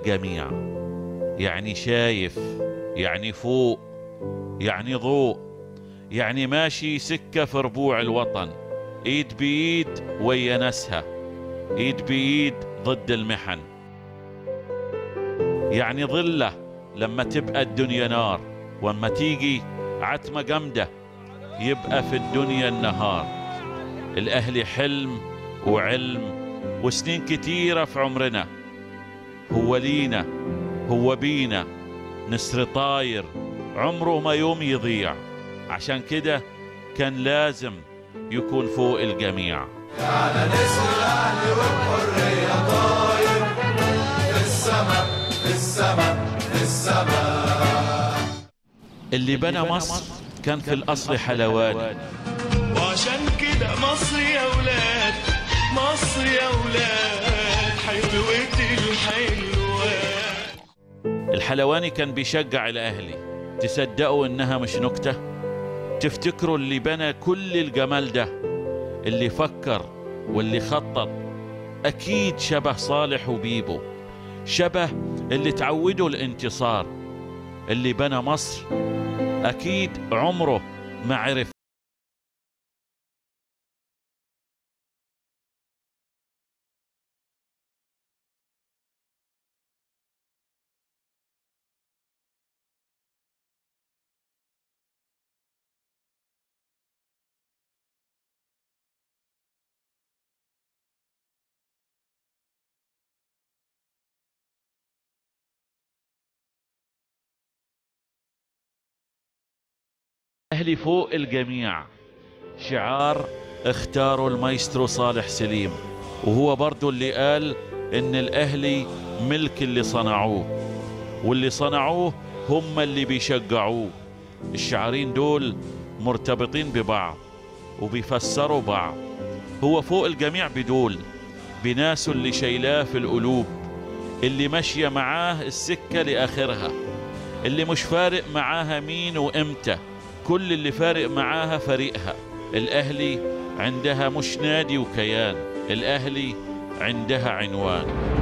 الجميع يعني شايف يعني فوق يعني ضوء يعني ماشي سكة في ربوع الوطن ايد بايد ويا ناسها ايد بايد ضد المحن يعني ظله لما تبقى الدنيا نار واما تيجي عتمة جامدة يبقى في الدنيا النهار الأهلي حلم وعلم وسنين كتيرة في عمرنا هو لينا هو بينا نسر طاير عمره ما يوم يضيع عشان كده كان لازم يكون فوق الجميع على نسر الاهلي وبحريه طاير في السما في السما في السما اللي بنى مصر كان في الأصل حلواني وعشان كده مصر يا ولاد مصر يا ولاد حلوة الحلوات الحلواني كان بيشجع الأهلي تصدقوا إنها مش نكتة تفتكروا اللي بنى كل الجمال ده اللي فكر واللي خطط أكيد شبه صالح وبيبو شبه اللي تعودوا الانتصار اللي بنى مصر أكيد عمره ما عرف أهلي فوق الجميع شعار اختاروا المايسترو صالح سليم وهو برضو اللي قال ان الاهلي ملك اللي صنعوه واللي صنعوه هم اللي بيشجعوه الشعارين دول مرتبطين ببعض وبيفسروا بعض هو فوق الجميع بدول بناسه اللي شايلاه في القلوب اللي ماشية معاه السكة لآخرها اللي مش فارق معاها مين وامتى كل اللي فارق معاها فريقها الاهلي عندها مش نادي وكيان الاهلي عندها عنوان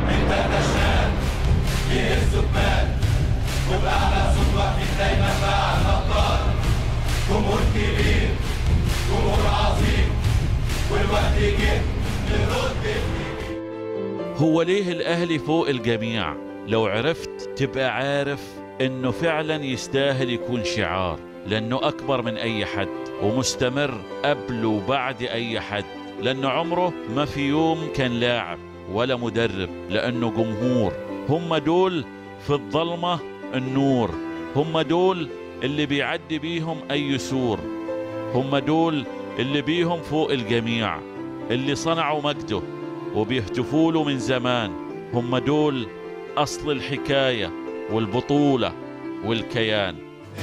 هو ليه الاهلي فوق الجميع لو عرفت تبقى عارف انه فعلا يستاهل يكون شعار لانه اكبر من اي حد ومستمر قبل وبعد اي حد لانه عمره ما في يوم كان لاعب ولا مدرب لانه جمهور هم دول في الظلمه النور هم دول اللي بيعدي بيهم اي سور هم دول اللي بيهم فوق الجميع اللي صنعوا مجده وبيهتفوا له من زمان هم دول اصل الحكايه والبطوله والكيان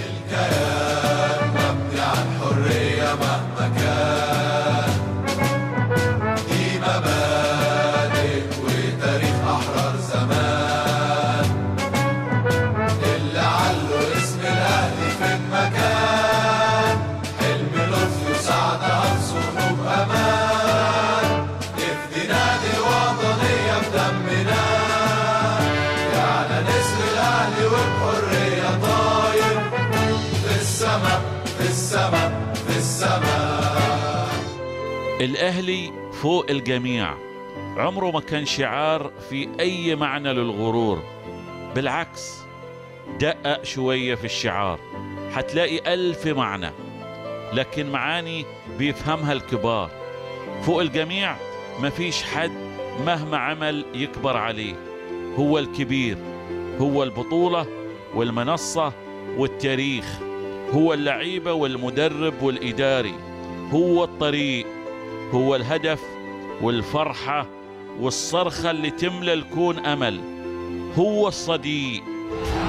الكيان مبني عن حرية مهما كان دي مبادئ وتاريخ أحرار زمان اللي علوا اسم الأهلي في المكان حلم لطفي وسعد أنصر بأمان نفدي نادي الوطنية بدمنا على نسر الأهلي وبحرية طاير في السما في السما في السما الأهلي فوق الجميع عمره ما كان شعار في أي معنى للغرور بالعكس دقق شوية في الشعار هتلاقي ألف معنى لكن معاني بيفهمها الكبار فوق الجميع مفيش حد مهما عمل يكبر عليه هو الكبير هو البطولة والمنصة والتاريخ هو اللعيبة والمدرب والإداري هو الطريق هو الهدف والفرحة والصرخة اللي تملى الكون أمل هو الصديق